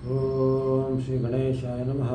ಓಂ ಶ್ರೀ ಗಣೇಶಾಯ ನಮಃ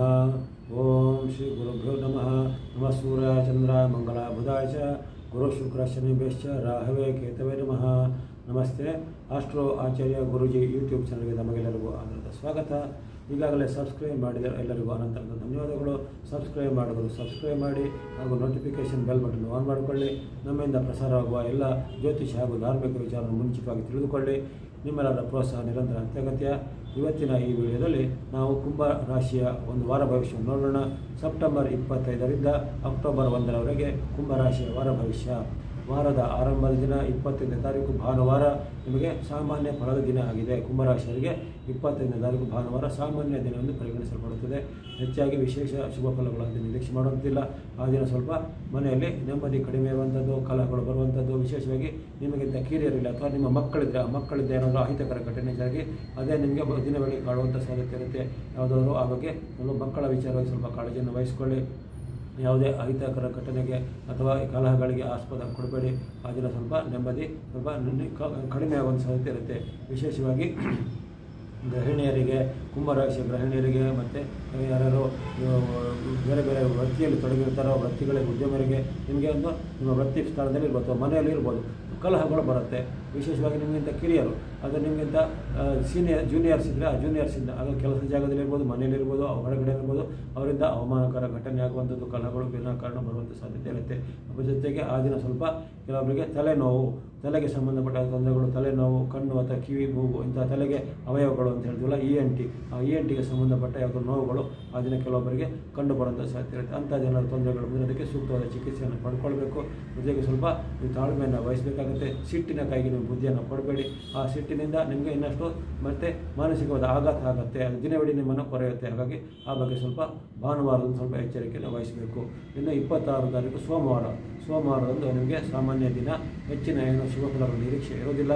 ಓಂ ಶ್ರೀ ಗುರುಭ್ಯೋ ನಮಃ ನಮಃ ಸೂರ್ಯಾಯ ಚಂದ್ರಾಯ ಮಂಗಲಾಯ ಬುಧಾಯ ಚ ಗುರು ಶುಕ್ರ ಶನಿಭ್ಯಶ್ಚ ರಾಹವೇ ಕೇತವೇ ನಮಃ ನಮಸ್ತೆ ಆಸ್ಟ್ರೋ ಆಚಾರ್ಯ ಗುರುಜಿ ಯೂಟ್ಯೂಬ್ ಚಾನಲ್ಗೆ ತಮಗೆಲ್ಲರಿಗೂ ಆನಂದ ಸ್ವಾಗತ ಈಗಾಗಲೇ ಸಬ್ಸ್ಕ್ರೈಬ್ ಮಾಡಿದ ಎಲ್ಲರಿಗೂ ಅನಂತರದ ಧನ್ಯವಾದಗಳು ಸಬ್ಸ್ಕ್ರೈಬ್ ಮಾಡಿದ್ರು ಸಬ್ಸ್ಕ್ರೈಬ್ ಮಾಡಿ ಹಾಗೂ ನೋಟಿಫಿಕೇಷನ್ ಬೆಲ್ ಬಟನ್ ಆನ್ ಮಾಡಿಕೊಳ್ಳಿ ನಮ್ಮಿಂದ ಪ್ರಸಾರವಾಗುವ ಎಲ್ಲ ಜ್ಯೋತಿಷ ಹಾಗೂ ಧಾರ್ಮಿಕ ವಿಚಾರವನ್ನು ಮುಂಚಿತವಾಗಿ ತಿಳಿದುಕೊಳ್ಳಿ ನಿಮ್ಮೆಲ್ಲರ ಪ್ರೋತ್ಸಾಹ ನಿರಂತರ ಅತ್ಯಗತ್ಯ ಇವತ್ತಿನ ಈ ವಿಡಿಯೋದಲ್ಲಿ ನಾವು ಕುಂಭ ರಾಶಿಯ ಒಂದು ವಾರ ಭವಿಷ್ಯವನ್ನು ನೋಡೋಣ ಸೆಪ್ಟೆಂಬರ್ ಇಪ್ಪತ್ತೈದರಿಂದ ಅಕ್ಟೋಬರ್ ಒಂದರವರೆಗೆ ಕುಂಭ ರಾಶಿಯ ವಾರ ಭವಿಷ್ಯ ವಾರದ ಆರಂಭದ ದಿನ ಇಪ್ಪತ್ತೈದನೇ ತಾರೀಕು ಭಾನುವಾರ ನಿಮಗೆ ಸಾಮಾನ್ಯ ಫಲದ ದಿನ ಆಗಿದೆ ಕುಂಭರಾಶಿಯವರಿಗೆ ಇಪ್ಪತ್ತೈದನೇ ತಾರೀಕು ಭಾನುವಾರ ಸಾಮಾನ್ಯ ದಿನ ಎಂದು ಪರಿಗಣಿಸಲ್ಪಡುತ್ತದೆ ಹೆಚ್ಚಾಗಿ ವಿಶೇಷ ಶುಭ ಫಲಗಳನ್ನು ನಿರೀಕ್ಷೆ ಮಾಡುವಂತಿಲ್ಲ ಆ ದಿನ ಸ್ವಲ್ಪ ಮನೆಯಲ್ಲಿ ನೆಮ್ಮದಿ ಕಡಿಮೆ ಇರುವಂಥದ್ದು ಕಲಹಗಳು ಬರುವಂಥದ್ದು ವಿಶೇಷವಾಗಿ ನಿಮಗಿಂತ ಕಿರಿಯರಿಲ್ಲ ಅಥವಾ ನಿಮ್ಮ ಮಕ್ಕಳಿದ್ರೆ ಆ ಮಕ್ಕಳಿದ್ದ ಏನಾದರೂ ಅಹಿತಕರ ಘಟನೆ ಜಾಗಿ ಅದೇ ನಿಮಗೆ ಬ- ದಿನ ಬೆಳಗ್ಗೆ ಕಾಡುವಂಥ ಸಾಧ್ಯತೆ ಇರುತ್ತೆ ಯಾವುದಾದ್ರು ಆ ಬಗ್ಗೆ ಸ್ವಲ್ಪ ಮಕ್ಕಳ ವಿಚಾರವಾಗಿ ಸ್ವಲ್ಪ ಕಾಳಜಿಯನ್ನು ವಹಿಸಿಕೊಳ್ಳಿ ಯಾವುದೇ ಅಹಿತಕರ ಘಟನೆಗೆ ಅಥವಾ ಈ ಕಲಹಗಳಿಗೆ ಆಸ್ಪದ ಕೊಡಬೇಡಿ ಆ ದಿನ ಸ್ವಲ್ಪ ನೆಮ್ಮದಿ ಸ್ವಲ್ಪ ನಿ- ಕ- ಕಡಿಮೆ ಆಗುವಂಥ ಸಾಧ್ಯತೆ ಇರುತ್ತೆ ವಿಶೇಷವಾಗಿ ಗೃಹಿಣಿಯರಿಗೆ ಕುಂಭರಾಶಿಯ ಗೃಹಿಣಿಯರಿಗೆ ಮತ್ತು ಯಾರ್ಯಾರು ಇವು ಬೇರೆ ಬೇರೆ ವೃತ್ತಿಯಲ್ಲಿ ತೊಡಗಿರ್ತಾರೋ ವೃತ್ತಿಗಳಿಗೆ ಉದ್ಯಮರಿಗೆ ನಿಮಗೆ ಒಂದು ನಿಮ್ಮ ವೃತ್ತಿ ಸ್ಥಳದಲ್ಲಿ ಇರ್ಬೋದು ಅಥವಾ ಮನೆಯಲ್ಲಿ ಇರ್ಬೋದು ಕಲಹಗಳು ಬರುತ್ತೆ ವಿಶೇಷವಾಗಿ ನಿಮಗಿಂತ ಕಿರಿಯರು ಅದು ನಿಮಗಿಂತ ಸೀನಿಯರ್ ಜೂನಿಯರ್ಸ್ ಇದ್ದರೆ ಆ ಜೂನಿಯರ್ಸಿಂದ ಅದು ಕೆಲಸ ಜಾಗದಲ್ಲಿ ಇರ್ಬೋದು ಮನೆಯಲ್ಲಿ ಇರ್ಬೋದು ಹೊರಗಡೆ ಇರ್ಬೋದು ಅವರಿಂದ ಅವಮಾನಕರ ಘಟನೆ ಆಗುವಂಥದ್ದು ಕಲಹಗಳು ವಿನಾಕಾರಣ ಬರುವಂಥ ಸಾಧ್ಯತೆ ಇರುತ್ತೆ ಅದ್ರ ಜೊತೆಗೆ ಆ ದಿನ ಸ್ವಲ್ಪ ಕೆಲವೊಬ್ಬರಿಗೆ ತಲೆನೋವು ತಲೆಗೆ ಸಂಬಂಧಪಟ್ಟ ತೊಂದರೆಗಳು ತಲೆನೋವು ಕಣ್ಣು ಅಥವಾ ಕಿವಿ ಮೂಗು ಇಂಥ ತಲೆಗೆ ಅವಯವಗಳು ಅಂತ ಹೇಳ್ತೀವಲ್ಲ ಇ ಎನ್ ಟಿ ಆ ಇ ಎನ್ ಟಿಗೆ ಸಂಬಂಧಪಟ್ಟ ಯಾವುದೋ ನೋವುಗಳು ಆ ದಿನ ಕೆಲವೊಬ್ಬರಿಗೆ ಕಂಡು ಬರುವಂಥ ಸಾಧ್ಯತೆ ಇರುತ್ತೆ ಅಂಥ ಜನರ ತೊಂದರೆಗಳು ಬಂದರೆ ಅದಕ್ಕೆ ಸೂಕ್ತವಾದ ಚಿಕಿತ್ಸೆಯನ್ನು ಪಡ್ಕೊಳ್ಬೇಕು ಜೊತೆಗೆ ಸ್ವಲ್ಪ ನೀವು ತಾಳ್ಮೆಯನ್ನು ವಹಿಸಬೇಕಾಗುತ್ತೆ ಸಿಟ್ಟಿನ ಕೈಗೆ ನೀವು ಬುದ್ಧಿಯನ್ನು ಕೊಡಬೇಡಿ ಆ ಸಿಟ್ಟಿನಿಂದ ನಿಮಗೆ ಇನ್ನಷ್ಟು ಮತ್ತೆ ಮಾನಸಿಕವಾದ ಆಘಾತ ಆಗುತ್ತೆ ಅದು ದಿನವಿಡೀ ನಿಮ್ಮನ್ನು ಕೊರೆಯುತ್ತೆ ಹಾಗಾಗಿ ಆ ಬಗ್ಗೆ ಸ್ವಲ್ಪ ಭಾನುವಾರದ ಸ್ವಲ್ಪ ಎಚ್ಚರಿಕೆಯನ್ನು ವಹಿಸಬೇಕು ಇನ್ನು ಇಪ್ಪತ್ತಾರು ತಾರೀಕು ಸೋಮವಾರ ಸೋಮವಾರದಂದು ನಿಮಗೆ ಸಾಮಾನ್ಯ ದಿನ ಹೆಚ್ಚಿನ ಏನು ಶುಭ ಫಲಗಳ ನಿರೀಕ್ಷೆ ಇರೋದಿಲ್ಲ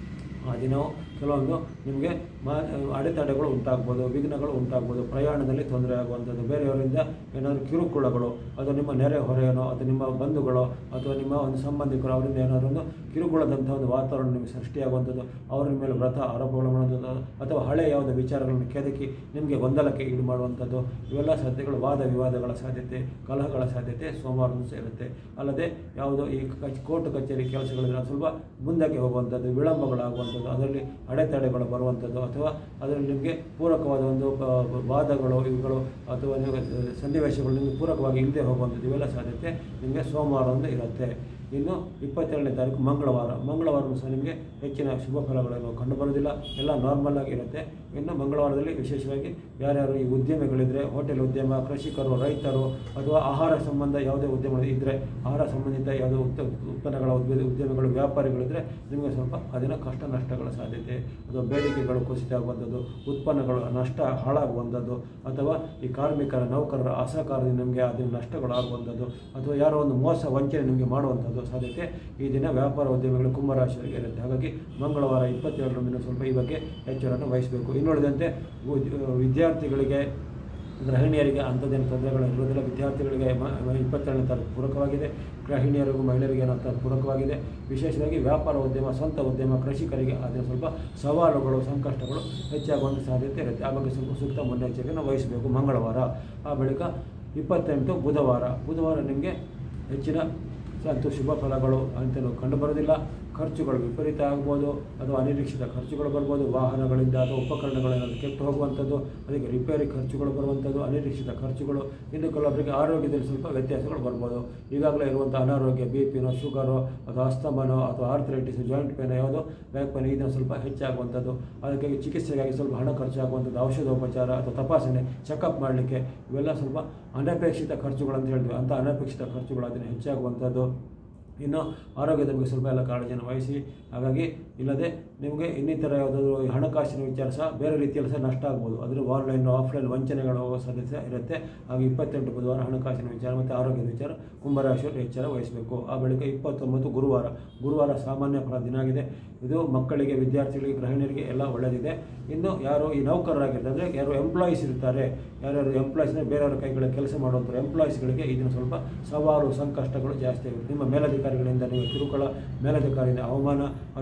ಆ ದಿನವು ಕೆಲವೊಂದು ನಿಮಗೆ ಮಾ ಅಡೆತಡೆಗಳು ಉಂಟಾಗ್ಬೋದು ವಿಘ್ನಗಳು ಉಂಟಾಗ್ಬೋದು ಪ್ರಯಾಣದಲ್ಲಿ ತೊಂದರೆ ಆಗುವಂಥದ್ದು ಬೇರೆಯವರಿಂದ ಏನಾದರೂ ಕಿರುಕುಳಗಳು ಅದು ನಿಮ್ಮ ನೆರೆ ಹೊರೆಯನೋ ಅಥವಾ ನಿಮ್ಮ ಬಂಧುಗಳೋ ಅಥವಾ ನಿಮ್ಮ ಒಂದು ಸಂಬಂಧಿಕರು ಅವರಿಂದ ಏನಾದರೂ ಒಂದು ಕಿರುಕುಳದಂಥ ಒಂದು ವಾತಾವರಣ ನಿಮಗೆ ಸೃಷ್ಟಿಯಾಗುವಂಥದ್ದು ಅವರ ಮೇಲೆ ವ್ರತ ಆರೋಪಗಳು ಮಾಡುವಂಥದ್ದು ಅಥವಾ ಹಳೆ ಯಾವುದೋ ವಿಚಾರಗಳನ್ನು ಕೆದಕಿ ನಿಮಗೆ ಗೊಂದಲಕ್ಕೆ ಈಡು ಮಾಡುವಂಥದ್ದು ಇವೆಲ್ಲ ಸಾಧ್ಯತೆಗಳು ವಾದ ವಿವಾದಗಳ ಸಾಧ್ಯತೆ ಕಲಹಗಳ ಸಾಧ್ಯತೆ ಸೋಮವಾರದಂದು ಸೇರುತ್ತೆ ಅಲ್ಲದೆ ಯಾವುದೋ ಈ ಕಚ್- ಕೋರ್ಟ್ ಕಚೇರಿ ಕೆಲಸಗಳಿದ್ರೆ ಅದು ಸ್ವಲ್ಪ ಮುಂದಕ್ಕೆ ಹೋಗುವಂಥದ್ದು ವಿಳಂಬಗಳಾಗುವಂಥದ್ದು ಅದರಲ್ಲಿ ಅಡೆತಡೆಗಳು ಬರುವಂಥದ್ದು ಅಥವಾ ಅದರಲ್ಲಿ ನಿಮಗೆ ಪೂರಕವಾದ ಒಂದು ಬ- ಬ- ವಾದಗಳು ಇವುಗಳು ಅಥವಾ ನೀವು ಸನ್ನಿವೇಶಗಳು ನಿಮಗೆ ಪೂರಕವಾಗಿ ಇಲ್ಲದೆ ಹೋಗುವಂಥದ್ದು ಇವೆಲ್ಲ ಸಾಧ್ಯತೆ ನಿಮಗೆ ಸೋಮವಾರದಂದು ಇರುತ್ತೆ ಇನ್ನು ಇಪ್ಪತ್ತೆರಡನೇ ತಾರೀಕು ಮಂಗಳವಾರ ಮಂಗಳವಾರ ಸಹ ನಿಮಗೆ ಹೆಚ್ಚಿನ ಶುಭ ಫಲಗಳನ್ನು ಕಂಡುಬರೋದಿಲ್ಲ ಎಲ್ಲ ನಾರ್ಮಲ್ ಆಗಿ ಇರುತ್ತೆ ಇನ್ನು ಮಂಗಳವಾರದಲ್ಲಿ ವಿಶೇಷವಾಗಿ ಯಾರ್ಯಾರು ಈ ಉದ್ಯಮಿಗಳಿದ್ದರೆ ಹೋಟೆಲ್ ಉದ್ಯಮ ಕೃಷಿಕರು ರೈತರು ಅಥವಾ ಆಹಾರ ಸಂಬಂಧ ಯಾವುದೇ ಉದ್ಯಮ ಇದ್ದರೆ ಆಹಾರ ಸಂಬಂಧಿತ ಯಾವುದೇ ಉತ್ ಉತ್ಪನ್ನಗಳ ಉದ್ಯ ಉದ್ಯಮಿಗಳು ವ್ಯಾಪಾರಿಗಳಿದ್ದರೆ ನಿಮಗೆ ಸ್ವಲ್ಪ ಅದಿನ ಕಷ್ಟ ನಷ್ಟಗಳ ಸಾಧ್ಯತೆ ಅಥವಾ ಬೇಡಿಕೆಗಳು ಕುಸಿತ ಆಗುವಂಥದ್ದು ಉತ್ಪನ್ನಗಳು ನಷ್ಟ ಹಾಳಾಗುವಂಥದ್ದು ಅಥವಾ ಈ ಕಾರ್ಮಿಕರ ನೌಕರರ ಅಸಹಕಾರದಿಂದ ನಿಮಗೆ ಅದರ ನಷ್ಟಗಳಾಗುವಂಥದ್ದು ಅಥವಾ ಯಾರೋ ಒಂದು ಮೋಸ ವಂಚನೆ ನಿಮಗೆ ಮಾಡುವಂಥದ್ದು ಸಾಧ್ಯತೆ ಈ ದಿನ ವ್ಯಾಪಾರ ಉದ್ಯಮಿಗಳು ಕುಂಭರಾಶಿಯವರಿಗೆ ಇರುತ್ತೆ ಹಾಗಾಗಿ ಮಂಗಳವಾರ ಇಪ್ಪತ್ತೆರಡರಂದಿನ ಸ್ವಲ್ಪ ಈ ಬಗ್ಗೆ ಎಚ್ಚರವನ್ನು ವಹಿಸಬೇಕು ಇನ್ನುಳಿದಂತೆ ಉದ್- ವಿದ್ಯಾರ್ಥಿಗಳಿಗೆ ಗೃಹಿಣಿಯರಿಗೆ ಅಂಥದ್ದೇನು ತೊಂದರೆಗಳು ಇರುವುದಿಲ್ಲ ವಿದ್ಯಾರ್ಥಿಗಳಿಗೆ ಮ- ಮ- ಇಪ್ಪತ್ತೆರಡನೇ ತಾರೀಕು ಪೂರಕವಾಗಿದೆ ಗೃಹಿಣಿಯರಿಗೂ ಮಹಿಳೆಯರಿಗೆ ಏನೋ ಅಂತ ಪೂರಕವಾಗಿದೆ ವಿಶೇಷವಾಗಿ ವ್ಯಾಪಾರ ಉದ್ಯಮ ಸ್ವಂತ ಉದ್ಯಮ ಕೃಷಿಕರಿಗೆ ಅದರ ಸ್ವಲ್ಪ ಸವಾಲುಗಳು ಸಂಕಷ್ಟಗಳು ಹೆಚ್ಚಾಗುವಂಥ ಸಾಧ್ಯತೆ ಇರುತ್ತೆ ಆ ಬಗ್ಗೆ ಸ್ವಲ್ಪ ಸೂಕ್ತ ಮುನ್ನೆಚ್ಚರಿಕೆಯನ್ನು ವಹಿಸಬೇಕು ಮಂಗಳವಾರ ಆ ಬಳಿಕ ಇಪ್ಪತ್ತೆಂಟು ಬುಧವಾರ ಬುಧವಾರ ನಿಮಗೆ ಹೆಚ್ಚಿನ ಮತ್ತು ಶುಭ ಫಲಗಳು ಅಂತಲೂ ಕಂಡುಬರೋದಿಲ್ಲ ಖರ್ಚುಗಳು ವಿಪರೀತ ಆಗ್ಬೋದು ಅಥವಾ ಅನಿರೀಕ್ಷಿತ ಖರ್ಚುಗಳು ಬರ್ಬೋದು ವಾಹನಗಳಿಂದ ಅಥವಾ ಉಪಕರಣಗಳೇನಾದರೂ ಕೆಟ್ಟು ಹೋಗುವಂಥದ್ದು ಅದಕ್ಕೆ ರಿಪೇರಿ ಖರ್ಚುಗಳು ಬರುವಂಥದ್ದು ಅನಿರೀಕ್ಷಿತ ಖರ್ಚುಗಳು ಇನ್ನು ಕೆಲವೊಬ್ಬರಿಗೆ ಆರೋಗ್ಯದಲ್ಲಿ ಸ್ವಲ್ಪ ವ್ಯತ್ಯಾಸಗಳು ಬರ್ಬೋದು ಈಗಾಗಲೇ ಇರುವಂಥ ಅನಾರೋಗ್ಯ ಬಿ ಪಿನೋ ಶುಗರು ಅಥವಾ ಅಸ್ತಮನೋ ಅಥವಾ ಆರ್ಥರೈಟಿಸ್ ಜಾಯಿಂಟ್ ಪೇನ್ ಯಾವುದೋ ಬ್ಯಾಕ್ ಪೇನ್ ಇದನ್ನು ಸ್ವಲ್ಪ ಹೆಚ್ಚಾಗುವಂಥದ್ದು ಅದಕ್ಕೆ ಚಿಕಿತ್ಸೆಗಾಗಿ ಸ್ವಲ್ಪ ಹಣ ಖರ್ಚಾಗುವಂಥದ್ದು ಔಷಧೋಪಚಾರ ಅಥವಾ ತಪಾಸಣೆ ಚೆಕಪ್ ಮಾಡಲಿಕ್ಕೆ ಇವೆಲ್ಲ ಸ್ವಲ್ಪ ಅನಪೇಕ್ಷಿತ ಖರ್ಚುಗಳಂತ ಹೇಳ್ತೀವಿ ಅಂಥ ಅನಪೇಕ್ಷಿತ ಖರ್ಚುಗಳು ಅದನ್ನು ಹೆಚ್ಚಾಗುವಂಥದ್ದು ಇನ್ನು ಆರೋಗ್ಯದ ಬಗ್ಗೆ ಸ್ವಲ್ಪ ಎಲ್ಲ ಕಾಳಜಿಯನ್ನು ವಹಿಸಿ ಹಾಗಾಗಿ ಇಲ್ಲದೆ ನಿಮಗೆ ಇನ್ನಿತರ ಯಾವುದಾದ್ರು ಈ ಹಣಕಾಸಿನ ವಿಚಾರ ಸಹ ಬೇರೆ ರೀತಿಯಲ್ಲಿ ಸಹ ನಷ್ಟ ಆಗ್ಬೋದು ಅದರ ಆನ್ಲೈನ್ ಆಫ್ಲೈನ್ ವಂಚನೆಗಳು ಹೋಗೋ ಸಾಧ್ಯತೆ ಇರುತ್ತೆ ಹಾಗೆ ಇಪ್ಪತ್ತೆಂಟು ಬುಧವಾರ ಹಣಕಾಸಿನ ವಿಚಾರ ಮತ್ತು ಆರೋಗ್ಯದ ವಿಚಾರ ಕುಂಭರಾಶಿಯವರು ಎಚ್ಚರ ವಹಿಸಬೇಕು ಆ ಬಳಿಕ ಇಪ್ಪತ್ತೊಂಬತ್ತು ಗುರುವಾರ ಗುರುವಾರ ಸಾಮಾನ್ಯ ಫಲ ದಿನ ಆಗಿದೆ ಇದು ಮಕ್ಕಳಿಗೆ ವಿದ್ಯಾರ್ಥಿಗಳಿಗೆ ಗೃಹಿಣಿಯರಿಗೆ ಎಲ್ಲ ಒಳ್ಳೆಯದಿದೆ ಇನ್ನು ಯಾರು ಈ ನೌಕರರಾಗಿರ್ತಾರೆ ಅಂದರೆ ಯಾರು ಎಂಪ್ಲಾಯೀಸ್ ಇರ್ತಾರೆ ಯಾರ್ಯಾರು ಎಂಪ್ಲಾಯೀಸ್ನ ಬೇರೆಯವರ ಕೈಗಳ ಕೆಲಸ ಮಾಡುವಂಥ ಎಂಪ್ಲಾಯೀಸ್ಗಳಿಗೆ ಇದನ್ನು ಸ್ವಲ್ಪ ಸವಾಲು ಸಂಕಷ್ಟಗಳು ಜಾಸ್ತಿ ಆಗುತ್ತೆ ನಿಮ್ಮ ಮೇಲಧಿಕಾರಿಗಳಿಂದ ನೀವು ಕಿರುಕುಳ ಮೇಲಧಿಕಾರಿಯಿಂದ ಅವಮಾನ ಅದು ನಿಮ್ಮ ಯಾವುದೇ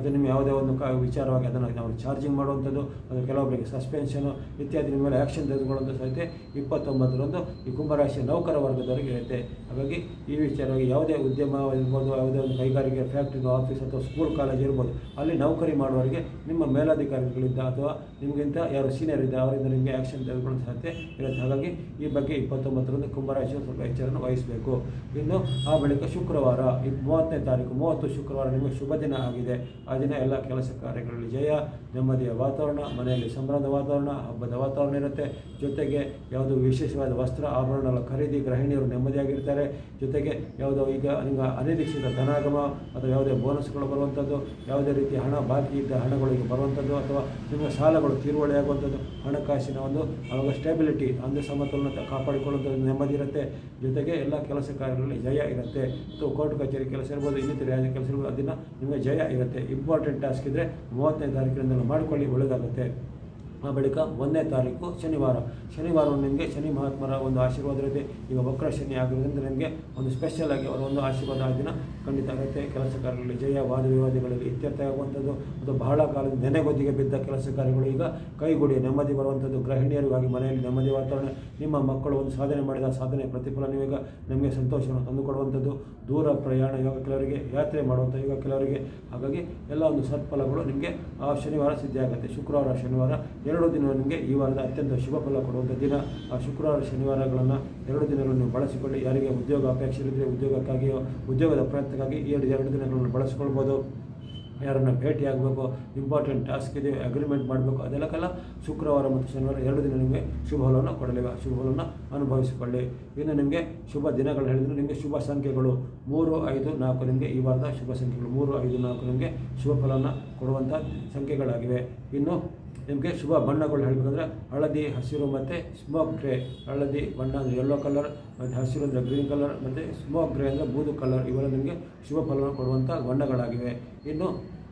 ಯಾವುದೇ ಒಂದು ಕ ವಿಚಾರವಾಗಿ ಅದನ್ನು ನಾವು ಚಾರ್ಜಿಂಗ್ ಮಾಡುವಂಥದ್ದು ಅದು ಕೆಲವೊಬ್ಬರಿಗೆ ಸಸ್ಪೆನ್ಷನು ಇತ್ಯಾದಿ ನಿಮ್ಮ ಮೇಲೆ ಆ್ಯಕ್ಷನ್ ತೆಗೆದುಕೊಳ್ಳುವಂಥ ಸಾಧ್ಯತೆ ಇಪ್ಪತ್ತೊಂಬತ್ತರಂದು ಈ ಕುಂಭರಾಶಿಯ ನೌಕರ ವರ್ಗದವರಿಗೆ ಇರುತ್ತೆ ಹಾಗಾಗಿ ಈ ವಿಚಾರವಾಗಿ ಯಾವುದೇ ಉದ್ಯಮ ಇರ್ಬೋದು ಯಾವುದೇ ಒಂದು ಕೈಗಾರಿಕೆ ಫ್ಯಾಕ್ಟ್ರಿ ಆಫೀಸ್ ಅಥವಾ ಸ್ಕೂಲ್ ಕಾಲೇಜ್ ಇರ್ಬೋದು ಅಲ್ಲಿ ನೌಕರಿ ಮಾಡುವವರಿಗೆ ನಿಮ್ಮ ಮೇಲಾಧಿಕಾರಿಗಳಿಂದ ಅಥವಾ ನಿಮಗಿಂತ ಯಾರು ಸೀನಿಯರ್ ಇದ್ದ ಅವರಿಂದ ನಿಮಗೆ ಆ್ಯಕ್ಷನ್ ತೆಗೆದುಕೊಳ್ಳೋ ಸಾಧ್ಯತೆ ಇರುತ್ತೆ ಹಾಗಾಗಿ ಈ ಬಗ್ಗೆ ಇಪ್ಪತ್ತೊಂಬತ್ತರಂದು ಕುಂಭರಾಶಿಯವರು ಸ್ವಲ್ಪ ಎಚ್ಚರವನ್ನು ವಹಿಸಬೇಕು ಇನ್ನು ಆ ಬಳಿಕ ಶುಕ್ರವಾರ ಈ ಮೂವತ್ತನೇ ತಾರೀಕು ಮೂವತ್ತು ಶುಕ್ರವಾರ ನಿಮಗೆ ಶುಭ ದಿನ ಆಗಿದೆ ಆ ದಿನ ಎಲ್ಲ ಕೆಲಸ ಕಾರ್ಯಗಳಲ್ಲಿ ಜಯ ನೆಮ್ಮದಿಯ ವಾತಾವರಣ ಮನೆಯಲ್ಲಿ ಸಂಭ್ರಮದ ವಾತಾವರಣ ಹಬ್ಬದ ವಾತಾವರಣ ಇರುತ್ತೆ ಜೊತೆಗೆ ಯಾವುದೋ ವಿಶೇಷವಾದ ವಸ್ತ್ರ ಆಭರಣಗಳ ಖರೀದಿ ಗೃಹಿಣಿಯರು ನೆಮ್ಮದಿಯಾಗಿರ್ತಾರೆ ಜೊತೆಗೆ ಯಾವುದೋ ಈಗ ನಿಮಗೆ ಅನಿರೀಕ್ಷಿತ ಧನಾಗಮ ಅಥವಾ ಯಾವುದೇ ಬೋನಸ್ಗಳು ಬರುವಂಥದ್ದು ಯಾವುದೇ ರೀತಿಯ ಹಣ ಬಾಕಿ ಇದ್ದ ಹಣಗಳಿಗೆ ಬರುವಂಥದ್ದು ಅಥವಾ ನಿಮ್ಮ ಸಾಲಗಳು ತೀರುವಳಿ ಆಗುವಂಥದ್ದು ಹಣಕಾಸಿನ ಒಂದು ಆವಾಗ ಸ್ಟೆಬಿಲಿಟಿ ಅಂದರೆ ಸಮತೋಲನ ಕಾಪಾಡಿಕೊಳ್ಳುವಂಥದ್ದು ನೆಮ್ಮದಿ ಇರುತ್ತೆ ಜೊತೆಗೆ ಎಲ್ಲ ಕೆಲಸ ಕಾರ್ಯಗಳಲ್ಲಿ ಜಯ ಇರುತ್ತೆ ಮತ್ತು ಕೋರ್ಟ್ ಕಚೇರಿ ಕೆಲಸ ಇರ್ಬೋದು ಇನ್ನಿತರ ಯಾವುದೇ ಕೆಲಸ ಇರ್ಬೋದು ಅದನ್ನು ನಿಮಗೆ ಜಯ ಇರುತ್ತೆ ಇಂಪಾರ್ಟೆಂಟ್ ಟಾಸ್ಕ್ ಇದ್ದರೆ ಮೂವತ್ತನೇ ತಾರೀಕಿನಿಂದ ಮಾಡಿಕೊಳ್ಳಿ ಒಳ್ಳೆಯದಾಗುತ್ತೆ ಆ ಬಳಿಕ ಒಂದನೇ ತಾರೀಕು ಶನಿವಾರ ಶನಿವಾರ ನಿಮಗೆ ಶನಿ ಮಹಾತ್ಮರ ಒಂದು ಆಶೀರ್ವಾದ ಇರುತ್ತೆ ಈಗ ವಕ್ರ ಶನಿ ಆಗಿರೋದ್ರಿಂದ ನಿಮಗೆ ಒಂದು ಸ್ಪೆಷಲ್ ಆಗಿ ಅವರ ಒಂದು ಆಶೀರ್ವಾದ ಆ ದಿನ ಖಂಡಿತ ಆಗುತ್ತೆ ಕೆಲಸ ಕಾರ್ಯಗಳಲ್ಲಿ ಜಯ ವಾದ ವಿವಾದಗಳಲ್ಲಿ ಇತ್ಯರ್ಥ ಆಗುವಂಥದ್ದು ಅದು ಬಹಳ ಕಾಲದ ನೆನೆಗೊದ್ದಿಗೆ ಬಿದ್ದ ಕೆಲಸ ಕಾರ್ಯಗಳು ಈಗ ಕೈಗೂಡಿ ನೆಮ್ಮದಿ ಬರುವಂಥದ್ದು ಗೃಹಿಣಿಯರಿಗಾಗಿ ಮನೆಯಲ್ಲಿ ನೆಮ್ಮದಿ ವಾತಾವರಣ ನಿಮ್ಮ ಮಕ್ಕಳು ಒಂದು ಸಾಧನೆ ಮಾಡಿದ ಸಾಧನೆ ಪ್ರತಿಫಲ ನೀವೀಗ ನಿಮಗೆ ಸಂತೋಷವನ್ನು ತಂದುಕೊಡುವಂಥದ್ದು ದೂರ ಪ್ರಯಾಣ ಇವಾಗ ಕೆಲವರಿಗೆ ಯಾತ್ರೆ ಮಾಡುವಂಥ ಇವಾಗ ಕೆಲವರಿಗೆ ಹಾಗಾಗಿ ಎಲ್ಲ ಒಂದು ಸತ್ಫಲಗಳು ನಿಮಗೆ ಆ ಶನಿವಾರ ಸಿದ್ಧಿಯಾಗುತ್ತೆ ಶುಕ್ರವಾರ ಶನಿವಾರ ಎರಡು ದಿನ ನಿಮಗೆ ಈ ವಾರದ ಅತ್ಯಂತ ಶುಭ ಫಲ ಕೊಡುವಂಥ ದಿನ ಆ ಶುಕ್ರವಾರ ಶನಿವಾರಗಳನ್ನು ಎರಡು ದಿನಗಳನ್ನು ನೀವು ಬಳಸಿಕೊಳ್ಳಿ ಯಾರಿಗೆ ಉದ್ಯೋಗ ಅಪೇಕ್ಷೆ ಇದ್ದರೆ ಉದ್ಯೋಗಕ್ಕಾಗಿಯೋ ಉದ್ಯೋಗದ ಪ್ರಯತ್ನಕ್ಕಾಗಿ ಈ ಎರಡು ಎರಡು ದಿನಗಳನ್ನು ಬಳಸ್ಕೊಳ್ಬೋದು ಯಾರನ್ನು ಭೇಟಿ ಆಗಬೇಕು ಇಂಪಾರ್ಟೆಂಟ್ ಟಾಸ್ಕ್ ಇದೆ ಅಗ್ರಿಮೆಂಟ್ ಮಾಡಬೇಕು ಅದೆಲ್ಲಕ್ಕೆಲ್ಲ ಶುಕ್ರವಾರ ಮತ್ತು ಶನಿವಾರ ಎರಡು ದಿನ ನಿಮಗೆ ಶುಭ ಫಲವನ್ನು ಕೊಡಲಿವೆ ಶುಭ ಫಲವನ್ನು ಅನುಭವಿಸಿಕೊಳ್ಳಿ ಇನ್ನು ನಿಮಗೆ ಶುಭ ದಿನಗಳು ಹೇಳಿದರೆ ನಿಮಗೆ ಶುಭ ಸಂಖ್ಯೆಗಳು ಮೂರು ಐದು ನಾಲ್ಕು ನಿಮಗೆ ಈ ವಾರದ ಶುಭ ಸಂಖ್ಯೆಗಳು ಮೂರು ಐದು ನಾಲ್ಕು ನಿಮಗೆ ಶುಭ ಫಲವನ್ನು ಕೊಡುವಂಥ ಸಂಖ್ಯೆಗಳಾಗಿವೆ ಇನ್ನು ನಿಮಗೆ ಶುಭ ಬಣ್ಣಗಳು ಹೇಳಬೇಕಂದ್ರೆ ಹಳದಿ ಹಸಿರು ಮತ್ತು ಸ್ಮೋಕ್ ಗ್ರೇ ಹಳದಿ ಬಣ್ಣ ಅಂದರೆ ಯೆಲ್ಲೋ ಕಲರ್ ಮತ್ತು ಹಸಿರು ಅಂದರೆ ಗ್ರೀನ್ ಕಲರ್ ಮತ್ತು ಸ್ಮೋಕ್ ಗ್ರೇ ಅಂದರೆ ಬೂದು ಕಲರ್ ಇವೆಲ್ಲ ನಿಮಗೆ ಶುಭ ಫಲವನ್ನು ಕೊಡುವಂಥ ಬಣ್ಣಗಳಾಗಿವೆ ಇನ್ನು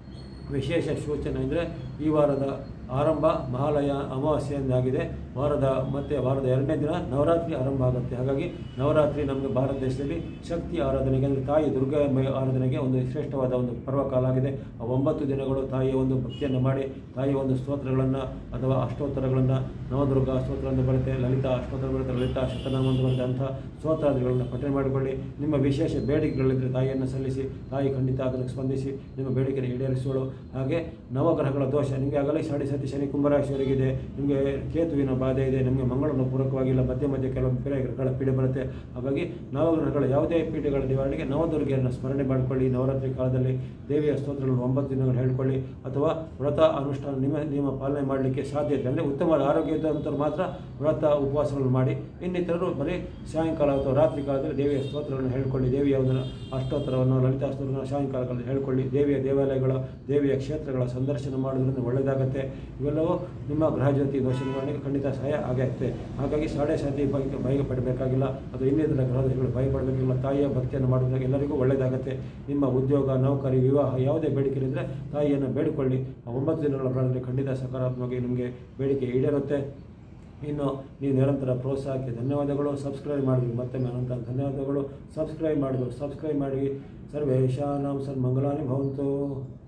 ವಿಶೇಷ ಸೂಚನೆ ಅಂದರೆ ಈ ವಾರದ ಆರಂಭ ಮಹಾಲಯ ಅಮಾವಾಸ್ಯೆಯಿಂದಾಗಿದೆ ವಾರದ ಮತ್ತು ವಾರದ ಎರಡನೇ ದಿನ ನವರಾತ್ರಿ ಆರಂಭ ಆಗುತ್ತೆ ಹಾಗಾಗಿ ನವರಾತ್ರಿ ನಮಗೆ ಭಾರತ ದೇಶದಲ್ಲಿ ಶಕ್ತಿ ಆರಾಧನೆಗೆ ಅಂದರೆ ತಾಯಿ ದುರ್ಗಾಂಬೆ ಆರಾಧನೆಗೆ ಒಂದು ಶ್ರೇಷ್ಠವಾದ ಒಂದು ಪರ್ವಕಾಲ ಆಗಿದೆ ಆ ಒಂಬತ್ತು ದಿನಗಳು ತಾಯಿಯ ಒಂದು ಭಕ್ತಿಯನ್ನು ಮಾಡಿ ತಾಯಿಯ ಒಂದು ಸ್ತೋತ್ರಗಳನ್ನು ಅಥವಾ ಅಷ್ಟೋತ್ತರಗಳನ್ನು ನವದುರ್ಗ ಸ್ತೋತ್ರವನ್ನು ಬರುತ್ತೆ ಲಲಿತಾ ಅಷ್ಟೋತ್ತರ ಬರುತ್ತೆ ಲಲಿತಾ ಶತನಾಮ ಅಂತ ಬರುತ್ತೆ ಅಂಥ ಸ್ತೋತ್ರಾದಿಗಳನ್ನು ಪಠನೆ ಮಾಡಿಕೊಳ್ಳಿ ನಿಮ್ಮ ವಿಶೇಷ ಬೇಡಿಕೆಗಳಿದ್ದರೆ ತಾಯಿಯನ್ನು ಸಲ್ಲಿಸಿ ತಾಯಿ ಖಂಡಿತ ಅದನ್ನು ಸ್ಪಂದಿಸಿ ನಿಮ್ಮ ಬೇಡಿಕೆಯನ್ನು ಈಡೇರಿಸುವಳು ಹಾಗೆ ನವಗ್ರಹಗಳ ದೋಷ ನಿಮಗೆ ಆಗಲೇ ಸಾಡಿ ಸತಿ ಶನಿ ಕುಂಭರಾಶಿಯವರಿಗಿದೆ ನಿಮಗೆ ಕೇತುವಿನ ಬಾಧೆ ಇದೆ ನಿಮಗೆ ಮಂಗಳನ ಪೂರಕವಾಗಿಲ್ಲ ಮಧ್ಯೆ ಮಧ್ಯೆ ಕೆಲವೊಂದು ಪೀಡೆ ಗ್ರಹಗಳ ಪೀಡೆ ಬರುತ್ತೆ ಹಾಗಾಗಿ ನವಗ್ರಹಗಳ ಯಾವುದೇ ಪೀಡೆಗಳ ನಿವಾರಣೆಗೆ ನವದುರ್ಗಿಯನ್ನು ಸ್ಮರಣೆ ಮಾಡಿಕೊಳ್ಳಿ ನವರಾತ್ರಿ ಕಾಲದಲ್ಲಿ ದೇವಿಯ ಸ್ತೋತ್ರಗಳನ್ನು ಒಂಬತ್ತು ದಿನಗಳು ಹೇಳ್ಕೊಳ್ಳಿ ಅಥವಾ ವ್ರತ ಅನುಷ್ಠಾನ ನಿಮ್ಮ ನಿಯಮ ಪಾಲನೆ ಮಾಡಲಿಕ್ಕೆ ಸಾಧ್ಯ ಇದೆ ಅಂದರೆ ಉತ್ತಮವಾದ ಆರೋಗ್ಯ ಇದ್ದಂಥವ್ರು ಮಾತ್ರ ವ್ರತ ಉಪವಾಸಗಳನ್ನು ಮಾಡಿ ಇನ್ನಿತರರು ಬರೀ ಸಾಯಂಕಾಲ ಅಥವಾ ರಾತ್ರಿ ಕಾಲದಲ್ಲಿ ದೇವಿಯ ಸ್ತೋತ್ರಗಳನ್ನು ಹೇಳ್ಕೊಳ್ಳಿ ದೇವಿಯ ಒಂದು ಅಷ್ಟೋತ್ತರವನ್ನು ಲಲಿತಾ ಸ್ತೋತ್ರವನ್ನು ಸಾಯಂಕಾಲ ಕಾಲದಲ್ಲಿ ಹೇಳ್ಕೊಳ್ಳಿ ದೇವಿಯ ದೇವಾಲಯಗಳ ದೇವಿಯ ಕ್ಷೇತ್ರಗಳ ಸಂದರ್ಶನ ಮಾಡೋದ್ರಿಂದ ಒಳ್ಳೆಯದಾಗುತ್ತೆ ಇವೆಲ್ಲವೂ ನಿಮ್ಮ ಗೃಹ ಜ್ಯೋತಿ ದೋಷ ನಿವಾರಣೆಗೆ ಖಂಡಿತ ಸಹಾಯ ಆಗುತ್ತೆ ಹಾಗಾಗಿ ಸಾಡೆ ಸಾತಿ ಬಗ್ಗೆ ಭಯ ಪಡಬೇಕಾಗಿಲ್ಲ ಅಥವಾ ಇನ್ನಿತರ ಗ್ರಹದೋಷಗಳು ಭಯ ಪಡಬೇಕಿಲ್ಲ ತಾಯಿಯ ಭಕ್ತಿಯನ್ನು ಮಾಡೋದ್ರಿಂದ ಎಲ್ಲರಿಗೂ ಒಳ್ಳೆಯದಾಗುತ್ತೆ ನಿಮ್ಮ ಉದ್ಯೋಗ ನೌಕರಿ ವಿವಾಹ ಯಾವುದೇ ಬೇಡಿಕೆ ಇದ್ದರೆ ತಾಯಿಯನ್ನು ಬೇಡಿಕೊಳ್ಳಿ ಆ ಒಂಬತ್ತು ದಿನಗಳ ಪ್ರಾಣದಲ್ಲಿ ಖಂಡಿತ ಸಕಾರಾತ್ಮಕವಾಗಿ ನಿಮಗೆ ಬೇಡಿಕೆ ಈಡೇರುತ್ತೆ ಇನ್ನು ನೀವು ನಿರಂತರ ಪ್ರೋತ್ಸಾಹಕ್ಕೆ ಧನ್ಯವಾದಗಳು ಸಬ್ಸ್ಕ್ರೈಬ್ ಮಾಡಿದ್ವಿ ಮತ್ತೊಮ್ಮೆ ಅನಂತ ಧನ್ಯವಾದಗಳು ಸಬ್ಸ್ಕ್ರೈಬ್ ಮಾಡಿದ್ರು ಸಬ್ಸ್ಕ್ರೈಬ್ ಮಾಡಿ ಸರ್ವೇಶಾನಾಂ ಸನ್ಮಂಗಲಾನಿ ಭವಂತು